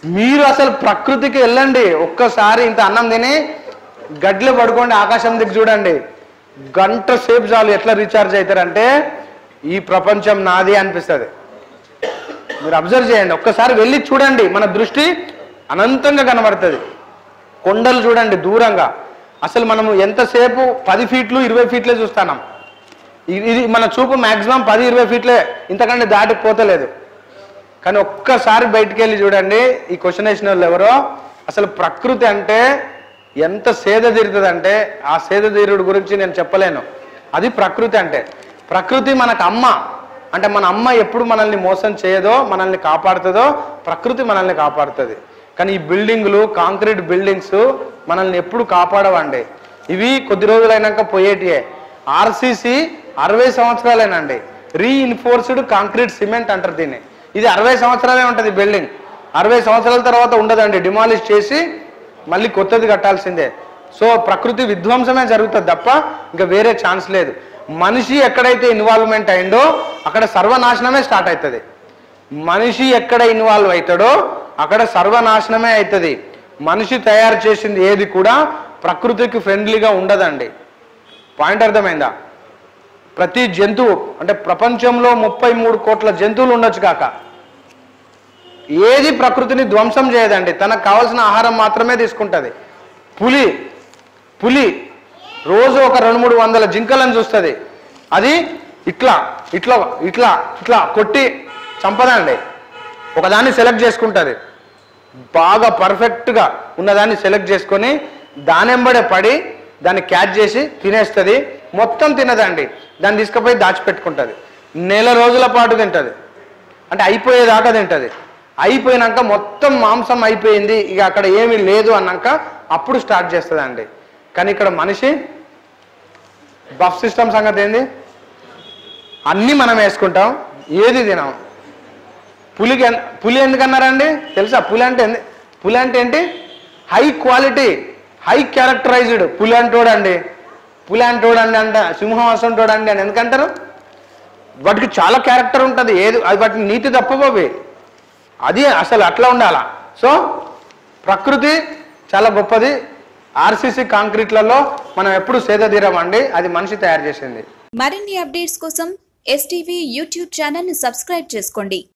మీరు అసలు ప్రకృతికి వెళ్ళండి ఒక్కసారి ఇంత అన్నం తిని గడ్లు పడుకోండి ఆకాశం దిక్కు చూడండి గంట సేపు చాలు ఎట్లా రీఛార్జ్ అవుతారంటే ఈ ప్రపంచం నాది అనిపిస్తుంది మీరు అబ్జర్వ్ చేయండి ఒక్కసారి వెళ్ళి చూడండి మన దృష్టి అనంతంగా కనబడుతుంది కొండలు చూడండి దూరంగా అసలు మనము ఎంతసేపు పది ఫీట్లు ఇరవై ఫీట్లే చూస్తున్నాం ఇది ఇది మన చూపు మాక్సిమం పది ఇరవై ఫీట్లే ఇంతకంటే దాటిపోతలేదు కానీ ఒక్కసారి బయటికి వెళ్ళి చూడండి ఈ క్వశ్చన్ వేసిన వాళ్ళు ఎవరో అసలు ప్రకృతి అంటే ఎంత సేద తీరుతుందంటే ఆ సేద తీరుడు గురించి నేను చెప్పలేను అది ప్రకృతి అంటే ప్రకృతి మనకు అమ్మ అంటే మన అమ్మ ఎప్పుడు మనల్ని మోసం చేయదో మనల్ని కాపాడుతుందో ప్రకృతి మనల్ని కాపాడుతుంది కానీ ఈ బిల్డింగులు కాంక్రీట్ బిల్డింగ్స్ మనల్ని ఎప్పుడు కాపాడవండి ఇవి కొద్ది రోజులైనాక పోయేటియే ఆర్సీసీ అరవై సంవత్సరాలేనండి రీఇన్ఫోర్స్డ్ కాంక్రీట్ సిమెంట్ అంటారు దీన్ని ఇది అరవై సంవత్సరాలే ఉంటుంది బిల్డింగ్ అరవై సంవత్సరాల తర్వాత ఉండదండి డిమాలిష్ చేసి మళ్ళీ కొత్తది కట్టాల్సిందే సో ప్రకృతి విధ్వంసమే జరుగుతుంది తప్ప ఇంకా వేరే ఛాన్స్ లేదు మనిషి ఎక్కడైతే ఇన్వాల్వ్మెంట్ అయిందో అక్కడ సర్వనాశనమే స్టార్ట్ అవుతుంది మనిషి ఎక్కడ ఇన్వాల్వ్ అవుతాడో అక్కడ సర్వనాశనమే అవుతుంది మనిషి తయారు చేసింది ఏది కూడా ప్రకృతికి ఫ్రెండ్లీగా ఉండదండి పాయింట్ అర్థమైందా ప్రతి జంతువు అంటే ప్రపంచంలో ముప్పై మూడు కోట్ల జంతువులు ఉండొచ్చు కాక ఏది ప్రకృతిని ధ్వంసం చేయదండి తనకు కావాల్సిన ఆహారం మాత్రమే తీసుకుంటుంది పులి పులి రోజు ఒక రెండు మూడు వందల జింకలను చూస్తుంది అది ఇట్లా ఇట్లా ఇట్లా ఇట్లా కొట్టి చంపదండి ఒకదాన్ని సెలెక్ట్ చేసుకుంటుంది బాగా పర్ఫెక్ట్గా ఉన్నదాన్ని సెలెక్ట్ చేసుకొని దానెంబడే పడి దాన్ని క్యాచ్ చేసి తినేస్తుంది మొత్తం తినదండి దాన్ని తీసుకుపోయి దాచిపెట్టుకుంటుంది నెల రోజుల పాటు తింటుంది అంటే అయిపోయేదాకా తింటుంది అయిపోయినాక మొత్తం మాంసం అయిపోయింది ఇక అక్కడ ఏమీ లేదు అన్నాక అప్పుడు స్టార్ట్ చేస్తుందండి కానీ ఇక్కడ మనిషి బఫ్ సిస్టమ్ సంగతి ఏంది అన్నీ మనం వేసుకుంటాం ఏది తినాం పులికి ఎన్- పులి ఎందుకన్నారండి తెలుసా పులి అంటే ఏంది? పులి అంటే ఏంటి హై క్వాలిటీ హై క్యారెక్టరైజ్డ్ పులి అంటోడండి పులి అంటోడండి అంట సింహం అసంటోడండి అని ఎందుకంటారు వాటికి చాలా క్యారెక్టర్ ఉంటుంది ఏది అది వాటిని నీతి తప్పబోవి అది అసలు అట్లా ఉండాలా సో ప్రకృతి చాలా గొప్పది ఆర్సీసీ కాంక్రీట్లలో మనం ఎప్పుడు సేద తీరమండి అది మనిషి తయారు చేసింది మరిన్ని అప్డేట్స్ కోసం ఎస్టీవీ యూట్యూబ్ ఛానల్ ని సబ్స్క్రైబ్ చేసుకోండి